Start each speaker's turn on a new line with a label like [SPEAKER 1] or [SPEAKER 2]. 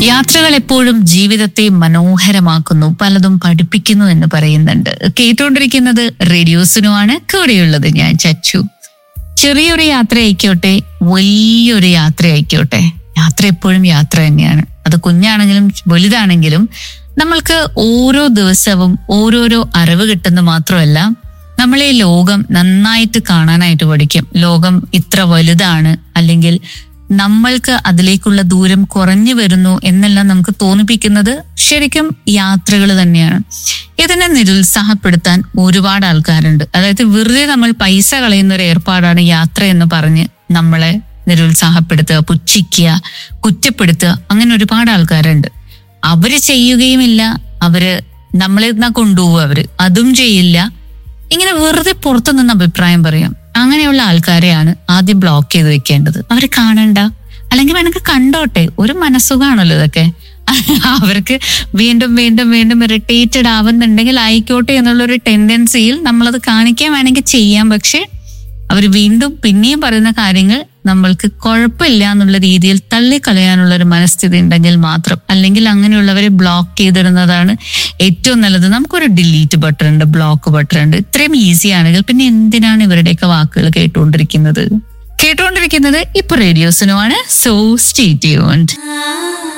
[SPEAKER 1] യാത്രകൾ എപ്പോഴും ജീവിതത്തെ മനോഹരമാക്കുന്നു പലതും പഠിപ്പിക്കുന്നു എന്ന് പറയുന്നുണ്ട് കേട്ടുകൊണ്ടിരിക്കുന്നത് റേഡിയോസിനുമാണ് കൂടെയുള്ളത് ഞാൻ ചച്ചു ചെറിയൊരു യാത്ര ആയിക്കോട്ടെ വലിയൊരു യാത്ര ആയിക്കോട്ടെ യാത്ര എപ്പോഴും യാത്ര തന്നെയാണ് അത് കുഞ്ഞാണെങ്കിലും വലുതാണെങ്കിലും നമ്മൾക്ക് ഓരോ ദിവസവും ഓരോരോ അറിവ് കിട്ടുന്ന മാത്രമല്ല നമ്മളെ ലോകം നന്നായിട്ട് കാണാനായിട്ട് പഠിക്കും ലോകം ഇത്ര വലുതാണ് അല്ലെങ്കിൽ നമ്മൾക്ക് അതിലേക്കുള്ള ദൂരം കുറഞ്ഞു വരുന്നു എന്നെല്ലാം നമുക്ക് തോന്നിപ്പിക്കുന്നത് ശരിക്കും യാത്രകൾ തന്നെയാണ് ഇതിനെ നിരുത്സാഹപ്പെടുത്താൻ ഒരുപാട് ആൾക്കാരുണ്ട് അതായത് വെറുതെ നമ്മൾ പൈസ കളയുന്ന ഒരു ഏർപ്പാടാണ് യാത്ര എന്ന് പറഞ്ഞ് നമ്മളെ നിരുത്സാഹപ്പെടുത്തുക പുച്ഛിക്കുക കുറ്റപ്പെടുത്തുക അങ്ങനെ ഒരുപാട് ആൾക്കാരുണ്ട് അവര് ചെയ്യുകയുമില്ല അവര് നമ്മളെ എന്നാ കൊണ്ടുപോകും അവര് അതും ചെയ്യില്ല ഇങ്ങനെ വെറുതെ പുറത്തു നിന്ന് അഭിപ്രായം പറയാം അങ്ങനെയുള്ള ആൾക്കാരെയാണ് ആദ്യം ബ്ലോക്ക് ചെയ്ത് വെക്കേണ്ടത് അവര് കാണണ്ട അല്ലെങ്കിൽ വേണമെങ്കിൽ കണ്ടോട്ടെ ഒരു മനസ്സുഖാണല്ലോ ഇതൊക്കെ അവർക്ക് വീണ്ടും വീണ്ടും വീണ്ടും ഇറിറ്റേറ്റഡ് ആവുന്നുണ്ടെങ്കിൽ ആയിക്കോട്ടെ എന്നുള്ള ഒരു ടെൻഡൻസിയിൽ നമ്മളത് കാണിക്കാൻ വേണമെങ്കിൽ ചെയ്യാം പക്ഷെ അവർ വീണ്ടും പിന്നെയും പറയുന്ന കാര്യങ്ങൾ നമ്മൾക്ക് കുഴപ്പമില്ല എന്നുള്ള രീതിയിൽ തള്ളിക്കളയാനുള്ള ഒരു മനസ്ഥിതി ഉണ്ടെങ്കിൽ മാത്രം അല്ലെങ്കിൽ അങ്ങനെയുള്ളവരെ ബ്ലോക്ക് ചെയ്തിടുന്നതാണ് ഏറ്റവും നല്ലത് നമുക്കൊരു ഡിലീറ്റ് ബട്ടൺ ഉണ്ട് ബ്ലോക്ക് ബട്ടൺ ഉണ്ട് ഇത്രയും ഈസി ആണെങ്കിൽ പിന്നെ എന്തിനാണ് ഇവരുടെയൊക്കെ വാക്കുകൾ കേട്ടുകൊണ്ടിരിക്കുന്നത് കേട്ടുകൊണ്ടിരിക്കുന്നത് ഇപ്പൊ റേഡിയോസിനുമാണ് സോ സ്റ്റേ ട്യൂൺഡ്